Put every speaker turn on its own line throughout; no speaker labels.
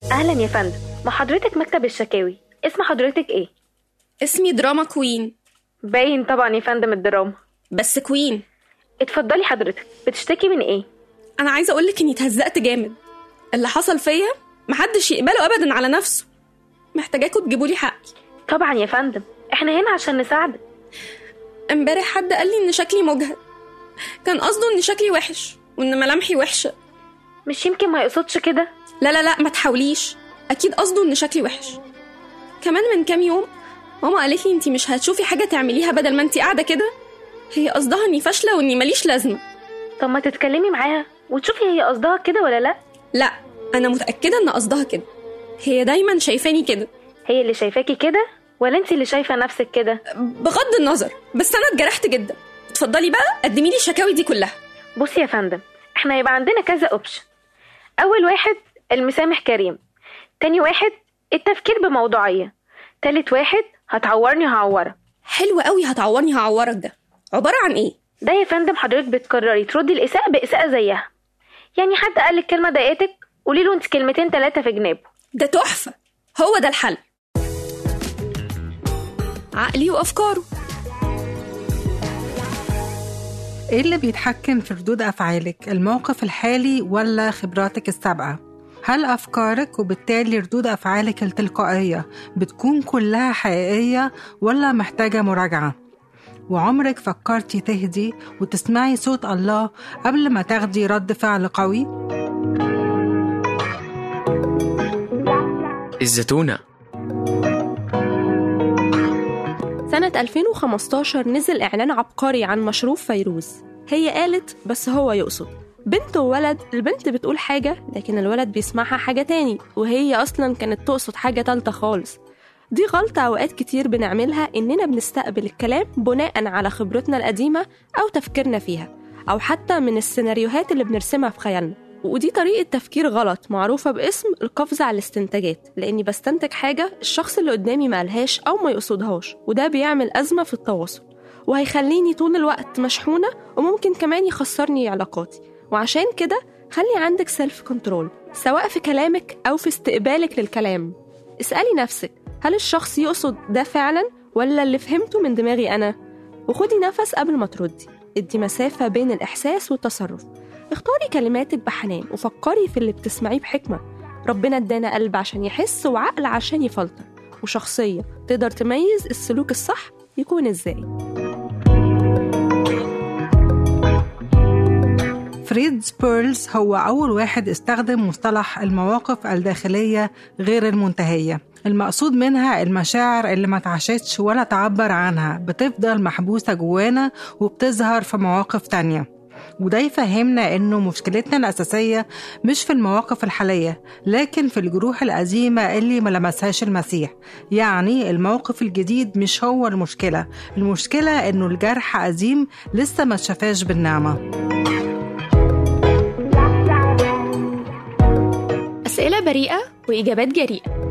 اهلا يا فندم ما حضرتك مكتب الشكاوي اسم حضرتك ايه
اسمي دراما كوين
باين طبعا يا فندم الدراما
بس كوين
اتفضلي حضرتك بتشتكي من ايه
انا عايزه اقولك اني اتهزقت جامد اللي حصل فيا محدش يقبله ابدا على نفسه محتاجاكوا تجيبولي حقي
طبعا يا فندم احنا هنا عشان نساعدك
امبارح حد قال لي ان شكلي مجهد كان قصده ان شكلي وحش وان ملامحي وحشه
مش يمكن ما يقصدش كده
لا لا لا ما تحاوليش اكيد قصده ان شكلي وحش كمان من كام يوم ماما قالت لي انتي مش هتشوفي حاجه تعمليها بدل ما انتي قاعده كده هي قصدها اني فاشله واني ماليش لازمه
طب ما تتكلمي معاها وتشوفي هي قصدها كده ولا لا
لا انا متاكده ان قصدها كده هي دايما شايفاني كده
هي اللي شايفاكي كده ولا انت اللي شايفه نفسك كده
بغض النظر بس انا اتجرحت جدا اتفضلي بقى قدمي لي الشكاوي دي كلها
بصي يا فندم احنا هيبقى عندنا كذا اوبشن اول واحد المسامح كريم تاني واحد التفكير بموضوعيه تالت واحد هتعورني هعورك
حلو قوي هتعورني هعورك ده عباره عن ايه
ده يا فندم حضرتك بتكرري تردي الاساءه باساءه زيها يعني حد قال لك كلمه ضايقتك قولي له انت كلمتين ثلاثه في جنابه
ده تحفه هو ده الحل عقلي وافكاره
ايه اللي بيتحكم في ردود افعالك الموقف الحالي ولا خبراتك السابقه هل افكارك وبالتالي ردود افعالك التلقائيه بتكون كلها حقيقيه ولا محتاجه مراجعه وعمرك فكرتي تهدي وتسمعي صوت الله قبل ما تاخدي رد فعل قوي
الزتونة
سنة 2015 نزل إعلان عبقري عن مشروب فيروز هي قالت بس هو يقصد بنت وولد البنت بتقول حاجة لكن الولد بيسمعها حاجة تاني وهي أصلا كانت تقصد حاجة تالتة خالص دي غلطة أوقات كتير بنعملها إننا بنستقبل الكلام بناء على خبرتنا القديمة أو تفكيرنا فيها أو حتى من السيناريوهات اللي بنرسمها في خيالنا ودي طريقة تفكير غلط معروفة باسم القفز على الاستنتاجات لأني بستنتج حاجة الشخص اللي قدامي ما قالهاش أو ما يقصدهاش وده بيعمل أزمة في التواصل وهيخليني طول الوقت مشحونة وممكن كمان يخسرني علاقاتي وعشان كده خلي عندك سيلف كنترول سواء في كلامك أو في استقبالك للكلام اسألي نفسك هل الشخص يقصد ده فعلا ولا اللي فهمته من دماغي أنا وخدي نفس قبل ما تردي ادي مسافة بين الإحساس والتصرف اختاري كلماتك بحنان وفكري في اللي بتسمعيه بحكمة ربنا ادانا قلب عشان يحس وعقل عشان يفلتر وشخصية تقدر تميز السلوك الصح يكون ازاي
فريد سبيرلز هو أول واحد استخدم مصطلح المواقف الداخلية غير المنتهية المقصود منها المشاعر اللي ما تعشتش ولا تعبر عنها بتفضل محبوسة جوانا وبتظهر في مواقف تانية وده يفهمنا إنه مشكلتنا الأساسية مش في المواقف الحالية لكن في الجروح القديمة اللي ما لمسهاش المسيح يعني الموقف الجديد مش هو المشكلة المشكلة إنه الجرح قديم لسه ما اتشافاش بالنعمة
أسئلة بريئة وإجابات جريئة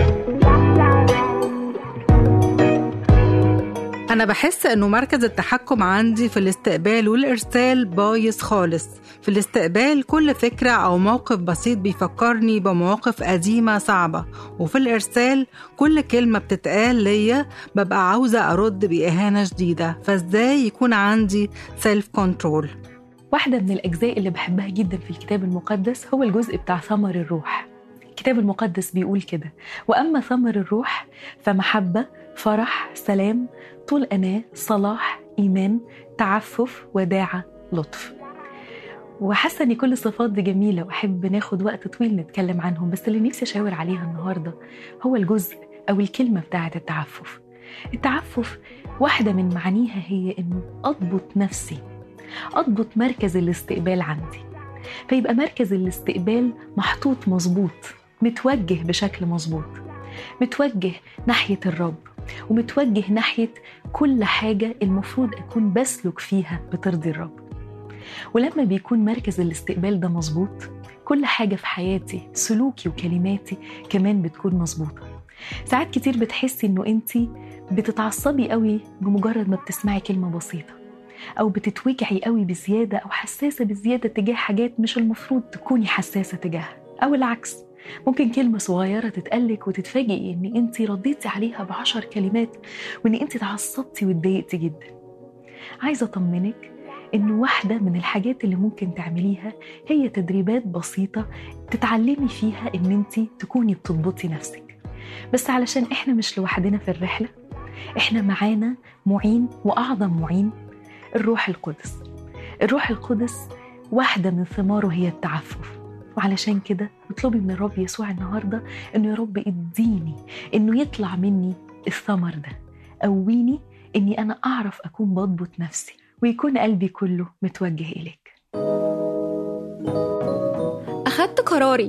أنا بحس إنه مركز التحكم عندي في الاستقبال والإرسال بايظ خالص في الاستقبال كل فكرة أو موقف بسيط بيفكرني بمواقف قديمة صعبة وفي الإرسال كل كلمة بتتقال ليا ببقى عاوزة أرد بإهانة شديدة فإزاي يكون عندي سيلف كنترول
واحدة من الأجزاء اللي بحبها جدا في الكتاب المقدس هو الجزء بتاع ثمر الروح الكتاب المقدس بيقول كده وأما ثمر الروح فمحبة فرح سلام طول أناة صلاح إيمان تعفف وداعة لطف وحاسة إن كل الصفات دي جميلة وأحب ناخد وقت طويل نتكلم عنهم بس اللي نفسي أشاور عليها النهاردة هو الجزء أو الكلمة بتاعة التعفف التعفف واحدة من معانيها هي إنه أضبط نفسي أضبط مركز الاستقبال عندي فيبقى مركز الاستقبال محطوط مظبوط متوجه بشكل مظبوط متوجه ناحية الرب ومتوجه ناحية كل حاجة المفروض أكون بسلك فيها بترضي الرب ولما بيكون مركز الاستقبال ده مظبوط كل حاجة في حياتي سلوكي وكلماتي كمان بتكون مظبوطة ساعات كتير بتحسي انه انت بتتعصبي قوي بمجرد ما بتسمعي كلمة بسيطة أو بتتوجعي قوي بزيادة أو حساسة بزيادة تجاه حاجات مش المفروض تكوني حساسة تجاهها أو العكس ممكن كلمة صغيرة تتقلك وتتفاجئي إن أنت رديتي عليها بعشر كلمات وإن أنت تعصبتي واتضايقتي جدا عايزة أطمنك إن واحدة من الحاجات اللي ممكن تعمليها هي تدريبات بسيطة تتعلمي فيها إن أنت تكوني بتضبطي نفسك بس علشان إحنا مش لوحدنا في الرحلة إحنا معانا معين وأعظم معين الروح القدس الروح القدس واحدة من ثماره هي التعفف وعلشان كده اطلبي من الرب يسوع النهاردة انه يا رب اديني انه يطلع مني الثمر ده قويني اني انا اعرف اكون بضبط نفسي ويكون قلبي كله متوجه اليك
أخدت قراري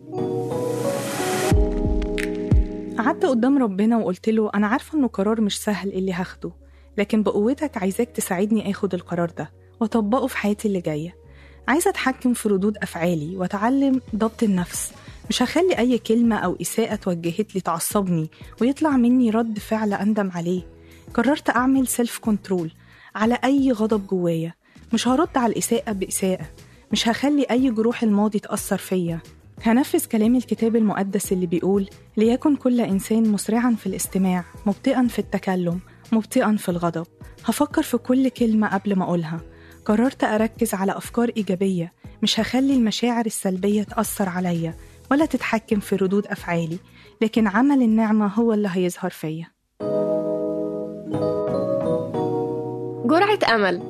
قعدت قدام ربنا وقلت له أنا عارفة إنه قرار مش سهل اللي هاخده لكن بقوتك عايزاك تساعدني آخد القرار ده وأطبقه في حياتي اللي جاية عايزة أتحكم في ردود أفعالي وأتعلم ضبط النفس مش هخلي أي كلمة أو إساءة توجهت لي تعصبني ويطلع مني رد فعل أندم عليه قررت أعمل سيلف كنترول على أي غضب جوايا مش هرد على الإساءة بإساءة مش هخلي أي جروح الماضي تأثر فيا هنفذ كلام الكتاب المقدس اللي بيقول ليكن كل إنسان مسرعا في الاستماع مبطئا في التكلم مبطئا في الغضب هفكر في كل كلمة قبل ما أقولها قررت أركز على أفكار إيجابية مش هخلي المشاعر السلبية تأثر عليا ولا تتحكم في ردود أفعالي لكن عمل النعمة هو اللي هيظهر فيا
جرعة أمل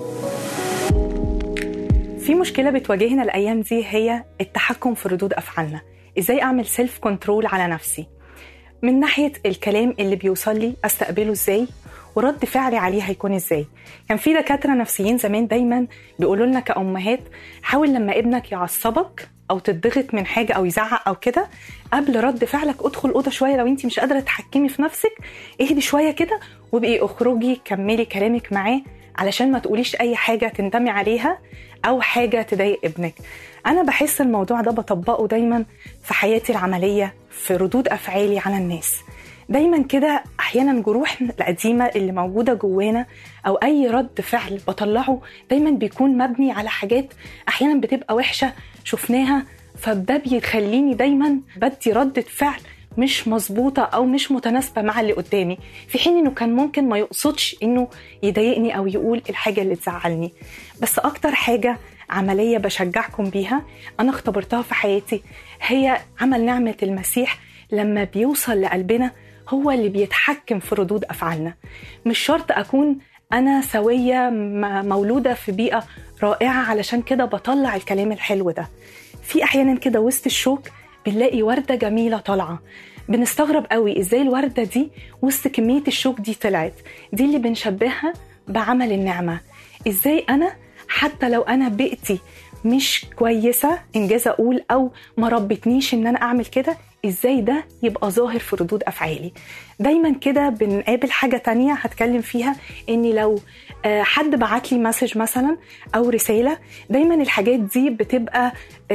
في مشكلة بتواجهنا الأيام دي هي التحكم في ردود أفعالنا إزاي أعمل سيلف كنترول على نفسي من ناحية الكلام اللي بيوصل لي أستقبله إزاي ورد فعلي عليه هيكون إزاي كان في دكاترة نفسيين زمان دايما بيقولوا لنا كأمهات حاول لما ابنك يعصبك او تضغط من حاجه او يزعق او كده قبل رد فعلك ادخل اوضه شويه لو انت مش قادره تتحكمي في نفسك اهدي شويه كده وابقي اخرجي كملي كلامك معاه علشان ما تقوليش اي حاجه تندمي عليها او حاجه تضايق ابنك انا بحس الموضوع ده بطبقه دايما في حياتي العمليه في ردود افعالي على الناس دايما كده احيانا جروحنا القديمه اللي موجوده جوانا او اي رد فعل بطلعه دايما بيكون مبني على حاجات احيانا بتبقى وحشه شفناها فده بيخليني دايما بدي ردة فعل مش مظبوطة أو مش متناسبة مع اللي قدامي في حين إنه كان ممكن ما يقصدش إنه يضايقني أو يقول الحاجة اللي تزعلني بس أكتر حاجة عملية بشجعكم بيها أنا اختبرتها في حياتي هي عمل نعمة المسيح لما بيوصل لقلبنا هو اللي بيتحكم في ردود أفعالنا مش شرط أكون أنا سوية مولودة في بيئة رائعة علشان كده بطلع الكلام الحلو ده في أحيانا كده وسط الشوك بنلاقي وردة جميلة طالعة بنستغرب قوي ازاي الوردة دي وسط كمية الشوك دي طلعت دي اللي بنشبهها بعمل النعمة ازاي أنا حتى لو أنا بيئتي مش كويسة إنجاز أقول أو ما ربتنيش إن أنا أعمل كده ازاي ده يبقى ظاهر في ردود افعالي دايما كده بنقابل حاجه تانية هتكلم فيها اني لو حد بعت لي مسج مثلا او رساله دايما الحاجات دي بتبقى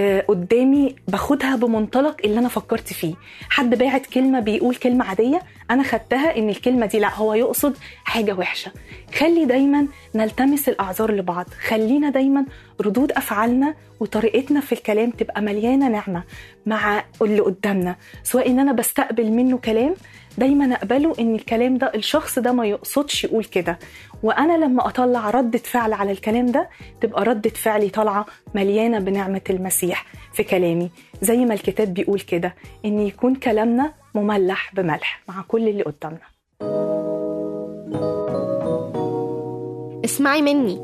قدامي باخدها بمنطلق اللي انا فكرت فيه حد باعت كلمه بيقول كلمه عاديه انا خدتها ان الكلمه دي لا هو يقصد حاجه وحشه خلي دايما نلتمس الاعذار لبعض خلينا دايما ردود افعالنا وطريقتنا في الكلام تبقى مليانه نعمه مع اللي قدامنا سواء ان انا بستقبل منه كلام دايما اقبله ان الكلام ده الشخص ده ما يقصدش يقول كده وانا لما اطلع ردة فعل على الكلام ده تبقى ردة فعلي طالعه مليانه بنعمه المسيح في كلامي زي ما الكتاب بيقول كده ان يكون كلامنا مملح بملح مع كل اللي قدامنا
اسمعي مني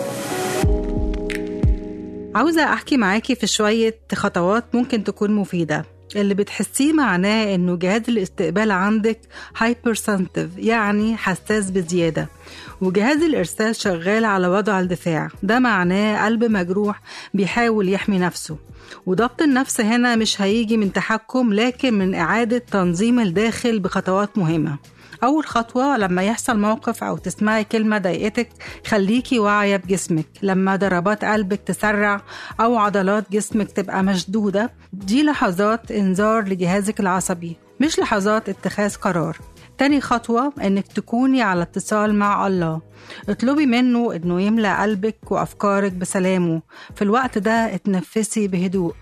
عاوزة أحكي معاكي في شوية خطوات ممكن تكون مفيدة اللي بتحسيه معناه انه جهاز الاستقبال عندك هايبر سنتيف يعني حساس بزيادة وجهاز الإرسال شغال على وضع الدفاع ده معناه قلب مجروح بيحاول يحمي نفسه وضبط النفس هنا مش هيجي من تحكم لكن من إعادة تنظيم الداخل بخطوات مهمة أول خطوة لما يحصل موقف أو تسمعي كلمة ضايقتك خليكي واعية بجسمك لما ضربات قلبك تسرع أو عضلات جسمك تبقى مشدودة دي لحظات إنذار لجهازك العصبي مش لحظات اتخاذ قرار تاني خطوة إنك تكوني على اتصال مع الله اطلبي منه إنه يملأ قلبك وأفكارك بسلامه في الوقت ده اتنفسي بهدوء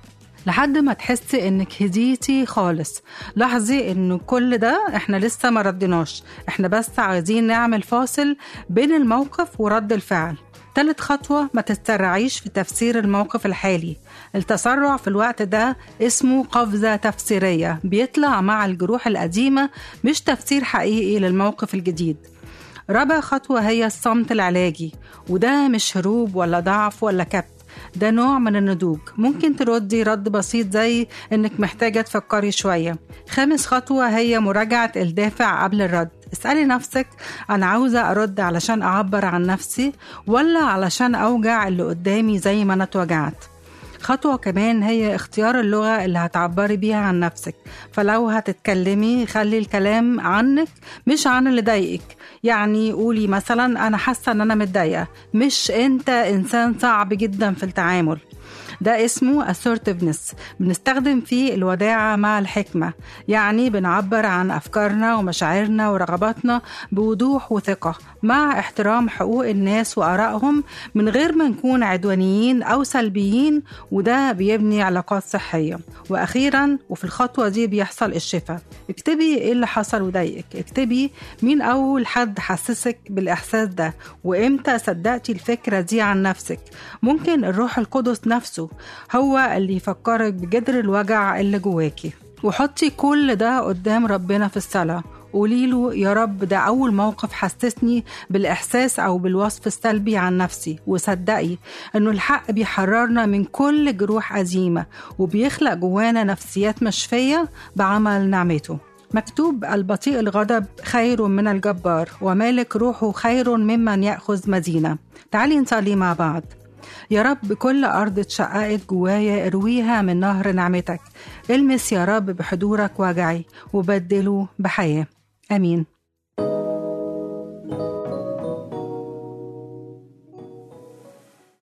لحد ما تحسي انك هديتي خالص لاحظي ان كل ده احنا لسه ما ردناش احنا بس عايزين نعمل فاصل بين الموقف ورد الفعل تالت خطوة ما تتسرعيش في تفسير الموقف الحالي التسرع في الوقت ده اسمه قفزة تفسيرية بيطلع مع الجروح القديمة مش تفسير حقيقي للموقف الجديد رابع خطوة هي الصمت العلاجي وده مش هروب ولا ضعف ولا كبت ده نوع من النضوج ممكن تردي رد بسيط زي انك محتاجة تفكري شوية خامس خطوة هي مراجعة الدافع قبل الرد اسألي نفسك أنا عاوزة أرد علشان أعبر عن نفسي ولا علشان أوجع اللي قدامي زي ما أنا اتوجعت خطوة كمان هي اختيار اللغة اللي هتعبري بيها عن نفسك فلو هتتكلمي خلي الكلام عنك مش عن اللي ضايقك يعني قولي مثلا أنا حاسة أن أنا متضايقة مش أنت إنسان صعب جدا في التعامل ده اسمه assertiveness بنستخدم فيه الوداعة مع الحكمة يعني بنعبر عن أفكارنا ومشاعرنا ورغباتنا بوضوح وثقة مع احترام حقوق الناس وآرائهم من غير ما نكون عدوانيين أو سلبيين وده بيبني علاقات صحية وأخيرا وفي الخطوة دي بيحصل الشفاء اكتبي ايه اللي حصل وضايقك اكتبي مين أول حد حسسك بالإحساس ده وإمتى صدقتي الفكرة دي عن نفسك ممكن الروح القدس نفسه هو اللي يفكرك بجدر الوجع اللي جواكي وحطي كل ده قدام ربنا في الصلاة قولي له يا رب ده أول موقف حسسني بالإحساس أو بالوصف السلبي عن نفسي وصدقي إنه الحق بيحررنا من كل جروح قديمة وبيخلق جوانا نفسيات مشفية بعمل نعمته مكتوب البطيء الغضب خير من الجبار ومالك روحه خير ممن يأخذ مدينة تعالي نصلي مع بعض يا رب كل أرض اتشققت جوايا ارويها من نهر نعمتك المس يا رب بحضورك وجعي وبدله بحياة آمين